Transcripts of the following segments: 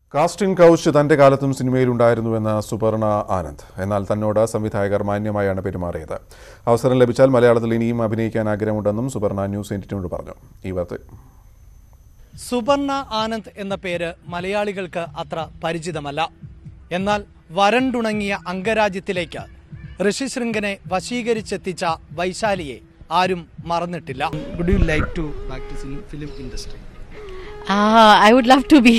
Casting couch തന്റെ കാലത്തും സിനിമയിലുണ്ടായിരുന്നുവെന്ന് സുപർണ ആനന്ദ് എന്നാൽ തന്നോട് സംവിധായകർ മാന്യമായാണ് പെരുമാറിയത് അവസരം ലഭിച്ചാൽ മലയാളത്തിൽ ഇനിയും അഭിനയിക്കാൻ ആഗ്രഹമുണ്ടെന്നും സുപർണ ന്യൂസ് എയ്റ്റീനോട് പറഞ്ഞു ഈ വാർത്ത സുപർണ ആനന്ദ് എന്ന പേര് മലയാളികൾക്ക് അത്ര പരിചിതമല്ല എന്നാൽ വരണ്ടുണങ്ങിയ അംഗരാജ്യത്തിലേക്ക് ഋഷിശൃംഗനെ വശീകരിച്ചെത്തിച്ച വൈശാലിയെ ആരും മറന്നിട്ടില്ല would you like to practice in film industry Uh, I would love to be.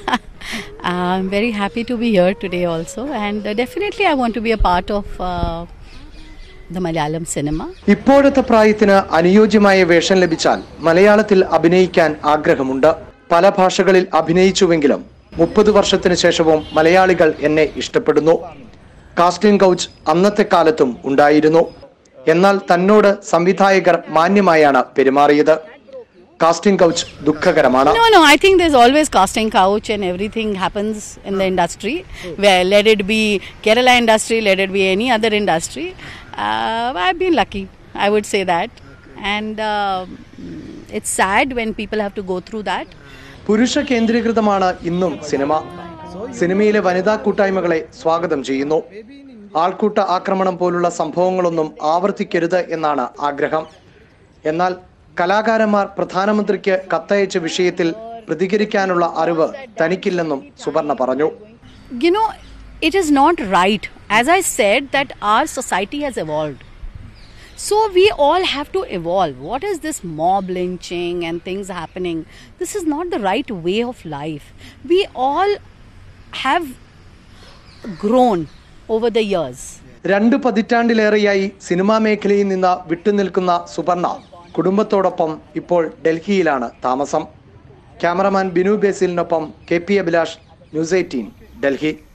I'm very happy to be here today also, and uh, definitely I want to be a part of uh, the Malayalam cinema. ഇപ്പോഴത്തെ പ്രായത്തിന് അനുയോജ്യമായ വേഷം ലഭിച്ചാൽ മലയാളത്തിൽ അഭിനയിക്കാൻ ആഗ്രഹമുണ്ട് പല ഭാഷകളിൽ അഭിനയിച്ചുവെങ്കിലും മുപ്പത് വർഷത്തിന് ശേഷവും മലയാളികൾ എന്നെ ഇഷ്ടപ്പെടുന്നു കാസ്റ്റിംഗ് കൗച്ച് അന്നത്തെ കാലത്തും ഉണ്ടായിരുന്നു എന്നാൽ തന്നോട് സംവിധായകർ മാന്യമായാണ് പെരുമാറിയത് കാസ്റ്റിംഗ് കൗച്ച് ദുഃഖകരമാണ് No, no, I think there's always casting couch and everything happens in the industry. Where let it be Kerala industry, let it be any other industry. Uh, I've been lucky, I would say that, and uh, it's sad when people have to go through that. പുരുഷ കേന്ദ്രീകൃതമാണ് ഇന്നും cinema സിനിമയിലെ വനിതാ കൂട്ടായ്മകളെ സ്വാഗതം ചെയ്യുന്നു ആൾക്കൂട്ട ആക്രമണം പോലുള്ള സംഭവങ്ങളൊന്നും ആവർത്തിക്കരുത് എന്നാണ് ആഗ്രഹം എന്നാൽ കലാകാരന്മാർ പ്രധാനമന്ത്രിക്ക് കത്തയച്ച വിഷയത്തിൽ പ്രതികരിക്കാനുള്ള അറിവ് തനിക്കില്ലെന്നും സുവർണ പറഞ്ഞു you know, it is not right. As I said, that our society has evolved. So we all have to evolve. What is this mob lynching and things happening? This is not the right way of life. We all have grown over the years. രണ്ട് പതിറ്റാണ്ടിലേറെയായി cinema മേഖലയിൽ നിന്ന് വിട്ടുനിൽക്കുന്ന സുവർണ കുടുംബത്തോടൊപ്പം ഇപ്പോൾ ഡൽഹിയിലാണ് താമസം cameraman Binu ബേസിലിനൊപ്പം K P Abhilash news eighteen Delhi